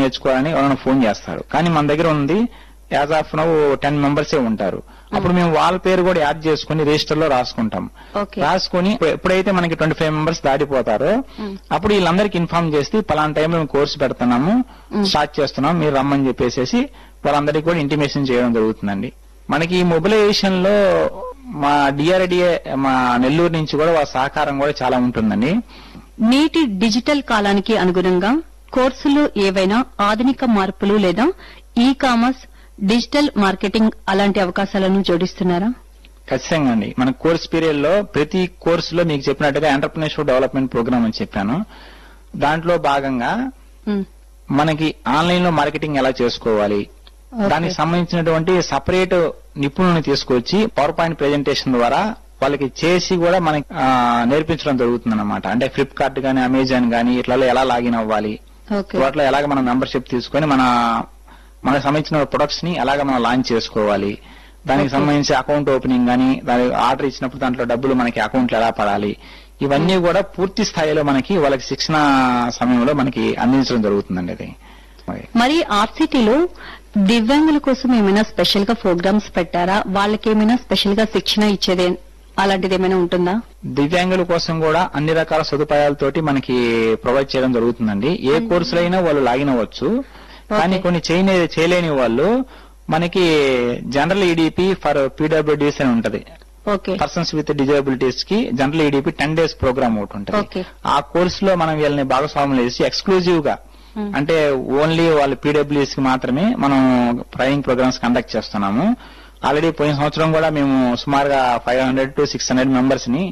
నేర్చుకోవాలని ఎవరైనా ఫోన్ చేస్తారు కానీ మన దగ్గర ఉంది యాజ్ ఆఫ్ నౌ టెన్ మెంబర్సే ఉంటారు అప్పుడు మేము వాళ్ళ పేరు కూడా యాడ్ చేసుకుని రిజిస్టర్ లో రాసుకుంటాం ఓకే రాసుకుని ఎప్పు- ఎప్పుడైతే మనకి ట్వంటీ ఫైవ్ మెంబర్స్ దాటిపోతారో అప్పుడు వీళ్ళందరికీ ఇన్ఫార్మ్ చేసి పలానా టైంలో మేము కోర్సు పెడుతున్నాము స్టార్ట్ చేస్తున్నాం మీరు రమ్మని చెప్పేసి వాళ్ళందరికీ కూడా ఇంటిమేషన్ చేయడం జరుగుతుందండి మనకి ఈ మొబిలైజేషన్ లో మా డిఆర్డిఏ మా నెల్లూరు నుంచి కూడా వాళ్ళ సహకారం కూడా చాలా ఉంటుందండి నేటి డిజిటల్ కాలానికి అనుగుణంగా కోర్సులు ఏవైనా ఆధునిక మార్పులు లేదా ఈ కామర్స్ డిజిటల్ మార్కెటింగ్ అలాంటి అవకాశాలను జోడిస్తున్నారా ఖచ్చితంగా అండి మన కోర్స్ పీరియడ్ లో ప్రతి కోర్సులో మీకు చెప్పినట్టుగా ఎంటర్ప్రినర్షిప్ డెవలప్మెంట్ ప్రోగ్రామ్ అని చెప్పాను దాంట్లో భాగంగా ఉమ్, మనకి ఆన్లైన్ లో మార్కెటింగ్ ఎలా చేసుకోవాలి ఓకే. దానికి సంబంధించినటువంటి సపరేట్ నిపుణులను తీసుకొచ్చి పవర్ పాయింట్ ప్రెజెంటేషన్ ద్వారా వాళ్ళకి చేసి కూడా మనకి ఆ, నేర్పించడం జరుగుతుంది అనమాట అంటే ఫ్లిప్కార్ట్ గానీ అమెజాన్ గానీ ఇట్లలో ఎలా లాగిన్ అవ్వాలి ఓకే వాటిలో ఎలాగ మనం మెంబర్షిప్ తీసుకొని మన మనకు సంబంధించిన ప్రొడక్ట్స్ ని ఎలాగ మనం లాంచ్ చేసుకోవాలి దానికి సంబంధించి అకౌంట్ ఓపెనింగ్ గానీ దాని ఆర్డర్ ఇచ్చినప్పుడు దాంట్లో డబ్బులు మనకి అకౌంట్ ఎలా పడాలి ఇవన్నీ కూడా పూర్తి స్థాయిలో మనకి వాళ్ళకి శిక్షణ సమయంలో మనకి అందించడం జరుగుతుందండి అది మరి. మరి ఆర్సిటీలో దివ్యాంగుల కోసం ఏమైనా స్పెషల్ గా ప్రోగ్రామ్స్ పెట్టారా వాళ్ళకి ఏమైనా స్పెషల్ గా శిక్షణ ఇచ్చేదే అలాంటిది ఏమైనా ఉంటుందా దివ్యాంగుల కోసం కూడా అన్ని రకాల సదుపాయాలతోటి మనకి ప్రొవైడ్ చేయడం జరుగుతుందండి ఏ కోర్సులైనా వాళ్ళు లాగిన్ అవ్వచ్చు కానీ కొన్ని చేయని చేయలేని వాళ్ళు మనకి జనరల్ ఈడిపి ఫర్ పీడబ్ల్యూడీస్ అని ఉంటది ఓకే పర్సన్స్ విత్ డిజబిలిటీస్ కి general EDP ten days programme ఒకటి Okay. ఉంటుంది ఆ కోర్సులో మనం వీళ్ళని భాగస్వాములు చేసి ఎక్స్క్లూజివ్ గా అంటే ఓన్లీ వాళ్ళ పీడబ్ల్యూఎస్ కి మాత్రమే మనం ట్రైనింగ్ ప్రోగ్రామ్స్ కండక్ట్ చేస్తున్నాము ఆల్రెడీ పోయిన సంవత్సరం కూడా మేము సుమారుగా five hundred to six hundred members ని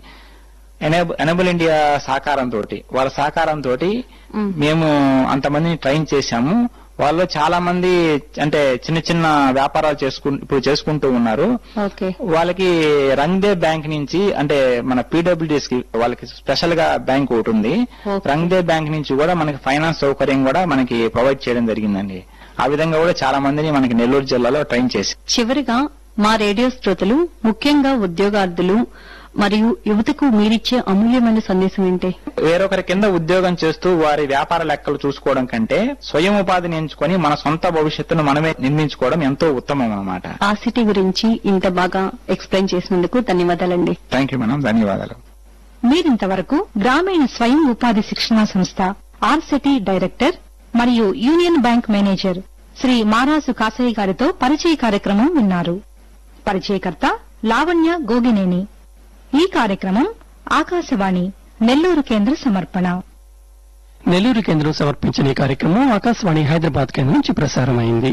ఎనబుల్ ఇండియా సహకారంతో వాళ్ళ సహకారంతో మేము అంతమందిని ట్రైన్ చేశాము వాళ్ళు చాలా మంది అంటే చిన్న చిన్న వ్యాపారాలు చేసుకు ఇప్పుడు చేసుకుంటూ ఉన్నారు ఓకే వాళ్ళకి రంగ్దే బ్యాంక్ నుంచి అంటే మన పీడబ్ల్యూడీఎస్ కి వాళ్ళకి స్పెషల్ గా బ్యాంక్ ఒకటి ఉంది Okay. రంగ్దే బ్యాంక్ నుంచి కూడా మనకి ఫైనాన్స్ సౌకర్యం కూడా మనకి ప్రొవైడ్ చేయడం జరిగిందండి ఆ విధంగా కూడా చాలా మందిని మనకి నెల్లూరు జిల్లాలో ట్రైన్ చేసి చివరిగా మా రేడియో శ్రోతలు ముఖ్యంగా ఉద్యోగార్థులు మరియు యువతకు మీరిచ్చే అమూల్యమైన సందేశం ఏంటి వేరొకరి కింద ఉద్యోగం చేస్తూ వారి వ్యాపార లెక్కలు చూసుకోవడం కంటే స్వయం ఉపాధిని ఎంచుకొని మన సొంత భవిష్యత్తును మనమే నిర్మించుకోవడం ఎంతో ఉత్తమం అన్నమాట ఆర్సిటీ గురించి ఇంత బాగా ఎక్స్ప్లెయిన్ చేసినందుకు ధన్యవాదాలండి థ్యాంక్ యూ మేడం ధన్యవాదాలు మీరింతవరకు గ్రామీణ స్వయం ఉపాధి శిక్షణా సంస్థ ఆర్సిటీ డైరెక్టర్ మరియు యూనియన్ బ్యాంక్ మేనేజర్ శ్రీ మారాసు కాసయ్య గారితో పరిచయ కార్యక్రమం విన్నారు పరిచయకర్త లావణ్య గోగినేని ఈ కార్యక్రమం ఆకాశవాణి నెల్లూరు కేంద్ర సమర్పణ నెల్లూరు కేంద్రం సమర్పించిన ఈ కార్యక్రమం ఆకాశవాణి హైదరాబాద్ కేంద్రం నుంచి ప్రసారమైంది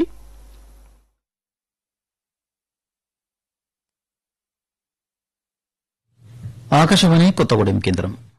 ఆకాశవాణి కొత్తగూడెం కేంద్రం